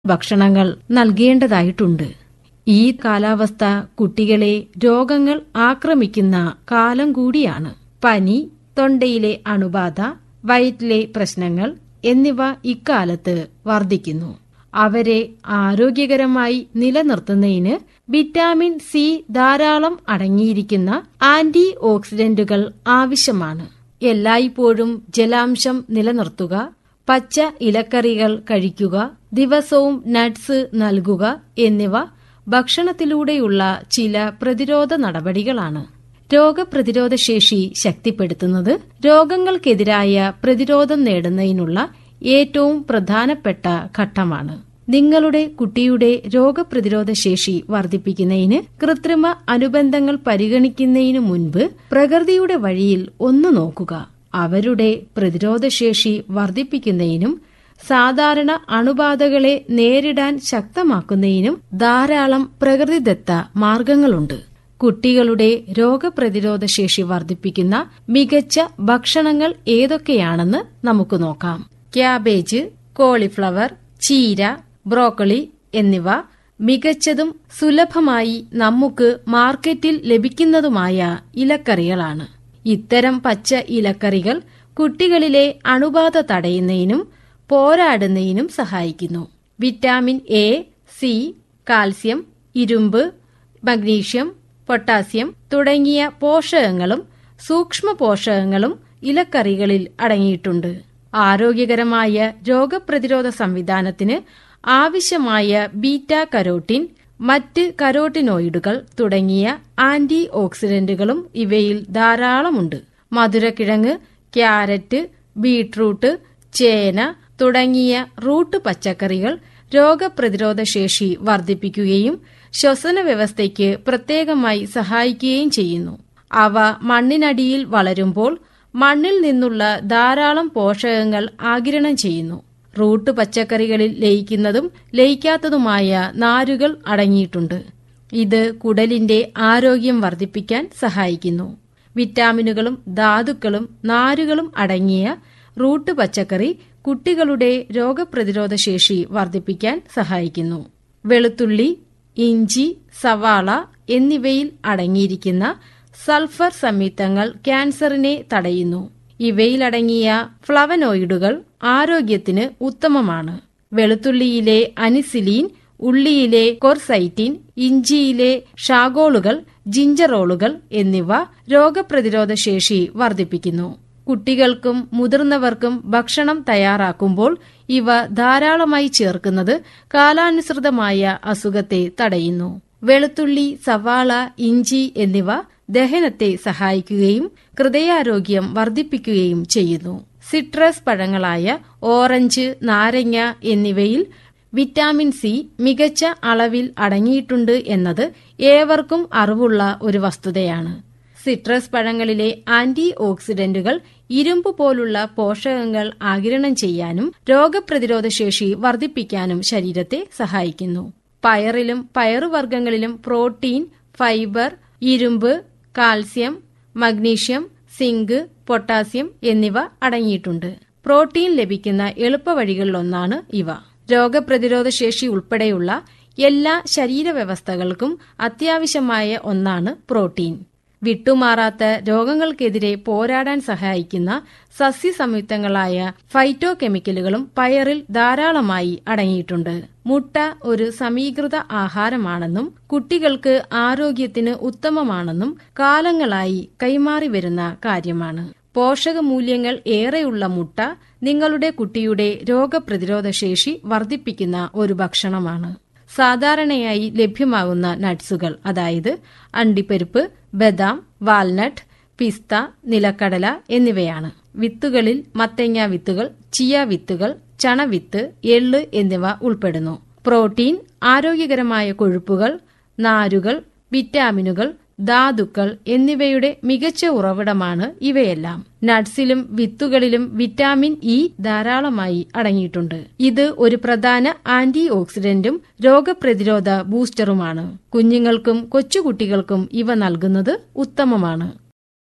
ഭക്ഷണങ്ങൾ നൽകേണ്ടതായിട്ടുണ്ട് ഈ കാലാവസ്ഥ കുട്ടികളെ രോഗങ്ങൾ ആക്രമിക്കുന്ന കാലം കൂടിയാണ് പനി തൊണ്ടയിലെ അണുബാധ വയറ്റിലെ പ്രശ്നങ്ങൾ എന്നിവ ഇക്കാലത്ത് വർദ്ധിക്കുന്നു അവരെ ആരോഗ്യകരമായി നിലനിർത്തുന്നതിന് വിറ്റാമിൻ സി ധാരാളം അടങ്ങിയിരിക്കുന്ന ആന്റി ഓക്സിഡന്റുകൾ ആവശ്യമാണ് എല്ലായ്പ്പോഴും ജലാംശം നിലനിർത്തുക പച്ച ഇലക്കറികൾ കഴിക്കുക ദിവസവും നട്ട്സ് നൽകുക എന്നിവ ഭക്ഷണത്തിലൂടെയുള്ള ചില പ്രതിരോധ നടപടികളാണ് രോഗപ്രതിരോധ ശേഷി ശക്തിപ്പെടുത്തുന്നത് രോഗങ്ങൾക്കെതിരായ പ്രതിരോധം നേടുന്നതിനുള്ള ഏറ്റവും പ്രധാനപ്പെട്ട ഘട്ടമാണ് നിങ്ങളുടെ കുട്ടിയുടെ രോഗപ്രതിരോധ ശേഷി വർദ്ധിപ്പിക്കുന്നതിന് കൃത്രിമ അനുബന്ധങ്ങൾ പരിഗണിക്കുന്നതിനു മുൻപ് പ്രകൃതിയുടെ വഴിയിൽ ഒന്നു നോക്കുക അവരുടെ പ്രതിരോധശേഷി വർദ്ധിപ്പിക്കുന്നതിനും സാധാരണ അണുബാധകളെ നേരിടാൻ ശക്തമാക്കുന്നതിനും ധാരാളം പ്രകൃതിദത്ത മാർഗങ്ങളുണ്ട് കുട്ടികളുടെ രോഗപ്രതിരോധ ശേഷി വർദ്ധിപ്പിക്കുന്ന മികച്ച ഭക്ഷണങ്ങൾ ഏതൊക്കെയാണെന്ന് നമുക്ക് നോക്കാം ക്യാബേജ് കോളിഫ്ലവർ ചീര ബ്രോക്കോളി എന്നിവ മികച്ചതും സുലഭമായി നമുക്ക് മാർക്കറ്റിൽ ലഭിക്കുന്നതുമായ ഇലക്കറികളാണ് ഇത്തരം പച്ച ഇലക്കറികൾ കുട്ടികളിലെ അണുബാധ തടയുന്നതിനും പോരാടുന്നതിനും സഹായിക്കുന്നു വിറ്റാമിൻ എ സി കാൽസ്യം ഇരുമ്പ് മഗ്നീഷ്യം പൊട്ടാസ്യം തുടങ്ങിയ പോഷകങ്ങളും സൂക്ഷ്മ പോഷകങ്ങളും ഇലക്കറികളിൽ അടങ്ങിയിട്ടുണ്ട് ആരോഗ്യകരമായ രോഗപ്രതിരോധ സംവിധാനത്തിന് ആവശ്യമായ ബീറ്റ കരോട്ടിൻ മറ്റ് കരോട്ടിനോയിഡുകൾ തുടങ്ങിയ ആന്റി ഓക്സിഡന്റുകളും ഇവയിൽ ധാരാളമുണ്ട് മധുരക്കിഴങ്ങ് ക്യാരറ്റ് ബീട്രൂട്ട് ചേന തുടങ്ങിയ റൂട്ട് പച്ചക്കറികൾ രോഗപ്രതിരോധ ശേഷി വർദ്ധിപ്പിക്കുകയും ശ്വസന വ്യവസ്ഥയ്ക്ക് പ്രത്യേകമായി സഹായിക്കുകയും ചെയ്യുന്നു അവ മണ്ണിനടിയിൽ വളരുമ്പോൾ മണ്ണിൽ നിന്നുള്ള ധാരാളം പോഷകങ്ങൾ ആകിരണം ചെയ്യുന്നു റൂട്ട് പച്ചക്കറികളിൽ ലയിക്കുന്നതും ലയിക്കാത്തതുമായ നാരുകൾ അടങ്ങിയിട്ടുണ്ട് ഇത് കുടലിന്റെ ആരോഗ്യം വർദ്ധിപ്പിക്കാൻ സഹായിക്കുന്നു വിറ്റാമിനുകളും ധാതുക്കളും നാരുകളും അടങ്ങിയ റൂട്ട് പച്ചക്കറി കുട്ടികളുടെ രോഗപ്രതിരോധ ശേഷി വർദ്ധിപ്പിക്കാൻ സഹായിക്കുന്നു വെളുത്തുള്ളി ഇഞ്ചി സവാള എന്നിവയിൽ അടങ്ങിയിരിക്കുന്ന സൾഫർ സംയുക്തങ്ങൾ ക്യാൻസറിനെ തടയുന്നു ഇവയിലടങ്ങിയ ഫ്ലവനോയിഡുകൾ ആരോഗ്യത്തിന് ഉത്തമമാണ് വെളുത്തുള്ളിയിലെ അനിസിലീൻ ഉള്ളിയിലെ കൊർസൈറ്റിൻ ഇഞ്ചിയിലെ ഷാഗോളുകൾ ജിഞ്ചറോളുകൾ എന്നിവ രോഗപ്രതിരോധ ശേഷി വർദ്ധിപ്പിക്കുന്നു കുട്ടികൾക്കും മുതിർന്നവർക്കും ഭക്ഷണം തയ്യാറാക്കുമ്പോൾ ഇവ ധാരാളമായി ചേർക്കുന്നത് കാലാനുസൃതമായ അസുഖത്തെ തടയുന്നു വെളുത്തുള്ളി സവാള ഇഞ്ചി എന്നിവ ദഹനത്തെ സഹായിക്കുകയും ഹൃദയാരോഗ്യം വർദ്ധിപ്പിക്കുകയും ചെയ്യുന്നു സിട്രസ് പഴങ്ങളായ ഓറഞ്ച് നാരങ്ങ എന്നിവയിൽ വിറ്റാമിൻ സി മികച്ച അളവിൽ അടങ്ങിയിട്ടുണ്ട് എന്നത് ഏവർക്കും അറിവുള്ള ഒരു വസ്തുതയാണ് സിട്രസ് പഴങ്ങളിലെ ആന്റി ഓക്സിഡന്റുകൾ ഇരുമ്പ് പോലുള്ള പോഷകങ്ങൾ ആകിരണം ചെയ്യാനും രോഗപ്രതിരോധ ശേഷി വർദ്ധിപ്പിക്കാനും ശരീരത്തെ സഹായിക്കുന്നു പയറിലും പയറുവർഗ്ഗങ്ങളിലും പ്രോട്ടീൻ ഫൈബർ ഇരുമ്പ് കാൽസ്യം മഗ്നീഷ്യം സിങ്ക് പൊട്ടാസ്യം എന്നിവ അടങ്ങിയിട്ടുണ്ട് പ്രോട്ടീൻ ലഭിക്കുന്ന എളുപ്പവഴികളിലൊന്നാണ് ഇവ രോഗപ്രതിരോധ ശേഷി ഉൾപ്പെടെയുള്ള എല്ലാ ശരീരവ്യവസ്ഥകൾക്കും അത്യാവശ്യമായ ഒന്നാണ് പ്രോട്ടീൻ വിട്ടുമാറാത്ത രോഗങ്ങൾക്കെതിരെ പോരാടാൻ സഹായിക്കുന്ന സസ്യസംയുക്തങ്ങളായ ഫൈറ്റോ കെമിക്കലുകളും പയറിൽ ധാരാളമായി അടങ്ങിയിട്ടുണ്ട് മുട്ട ഒരു സമീകൃത ആഹാരമാണെന്നും കുട്ടികൾക്ക് ആരോഗ്യത്തിന് ഉത്തമമാണെന്നും കാലങ്ങളായി കൈമാറി വരുന്ന കാര്യമാണ് പോഷകമൂല്യങ്ങൾ ഏറെയുള്ള മുട്ട നിങ്ങളുടെ കുട്ടിയുടെ രോഗപ്രതിരോധ ശേഷി വർദ്ധിപ്പിക്കുന്ന ഒരു ഭക്ഷണമാണ് സാധാരണയായി ലഭ്യമാകുന്ന നട്ട്സുകൾ അതായത് അണ്ടിപ്പരിപ്പ് ബദാം വാൽനട്ട് പിസ്ത നിലക്കടല എന്നിവയാണ് വിത്തുകളിൽ മത്തങ്ങ വിത്തുകൾ ചിയ വിത്തുകൾ ചണവിത്ത് എള്ള് എന്നിവ ഉൾപ്പെടുന്നു പ്രോട്ടീൻ ആരോഗ്യകരമായ കൊഴുപ്പുകൾ നാരുകൾ വിറ്റാമിനുകൾ ധാതുക്കൾ എന്നിവയുടെ മികച്ച ഉറവിടമാണ് ഇവയെല്ലാം നട്ട്സിലും വിത്തുകളിലും വിറ്റാമിൻ ഇ ധാരാളമായി അടങ്ങിയിട്ടുണ്ട് ഇത് ഒരു പ്രധാന ആന്റി ഓക്സിഡന്റും രോഗപ്രതിരോധ ബൂസ്റ്ററുമാണ് കുഞ്ഞുങ്ങൾക്കും കൊച്ചുകുട്ടികൾക്കും ഇവ നൽകുന്നത് ഉത്തമമാണ്